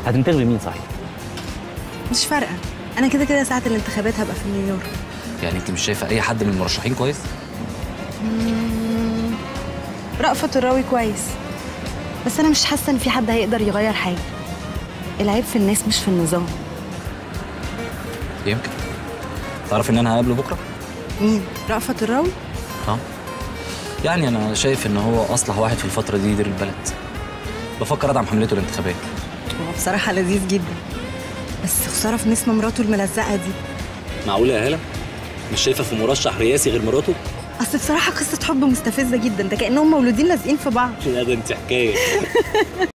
هتنتخبي مين صحيح مش فارقه انا كده كده ساعه الانتخابات هبقى في نيويورك يعني انت مش شايفه اي حد من المرشحين كويس رأفت الراوي كويس بس انا مش حاسه ان في حد هيقدر يغير حاجه العيب في الناس مش في النظام يمكن تعرف ان انا هقابله بكره مين رأفت الراوي اه يعني انا شايف ان هو اصلح واحد في الفتره دي يدير البلد بفكر ادعم حملته الانتخابيه هو بصراحه لذيذ جدا بس خساره في نسمه مراته الملزقه دي معقوله يا هلا مش شايفه في مرشح رئاسي غير مراته اصل بصراحه قصه حب مستفزه جدا ده كانهم مولودين لازقين في بعض لا ده انت حكايه